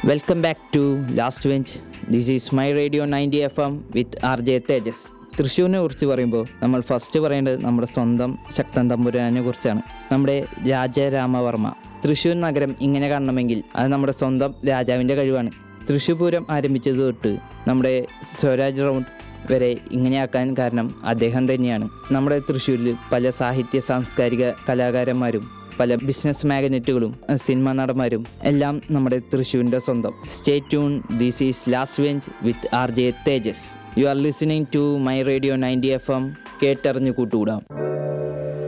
welcome back to last bench this is my radio ninety F M with R J Tejas തൃശ്ശൂരിനെ കുറിച്ച് പറയുമ്പോൾ നമ്മൾ first പറയേണ്ടത് നമ്മുടെ സ്വന്തം ശക്തൻ തമ്പുരാനെ കുറിച്ചാണ് നമ്മുടെ രാജരാമവർമ്മ തൃശ്ശൂർ നഗരം ഇങ്ങനെ കാണണമെങ്കിൽ അത് നമ്മുടെ സ്വന്തം രാജാവിൻ്റെ കഴിവാണ് തൃശ്ശൂർ പൂരം ആരംഭിച്ചത് തൊട്ട് നമ്മുടെ സ്വരാജ് റൗണ്ട് വരെ ഇങ്ങനെയാക്കാൻ കാരണം അദ്ദേഹം തന്നെയാണ് നമ്മുടെ തൃശ്ശൂരിൽ പല സാഹിത്യ സാംസ്കാരിക കലാകാരന്മാരും പല ബിസിനസ് മാഗ്നറ്റുകളും സിനിമാ നടന്മാരും എല്ലാം നമ്മുടെ തൃശ്ശൂരിൻ്റെ സ്വന്തം stay tune this is last bench with R J Tejas you are listening to my radio ninety F M കേട്ടറിഞ്ഞു കൂട്ടുകൂടാം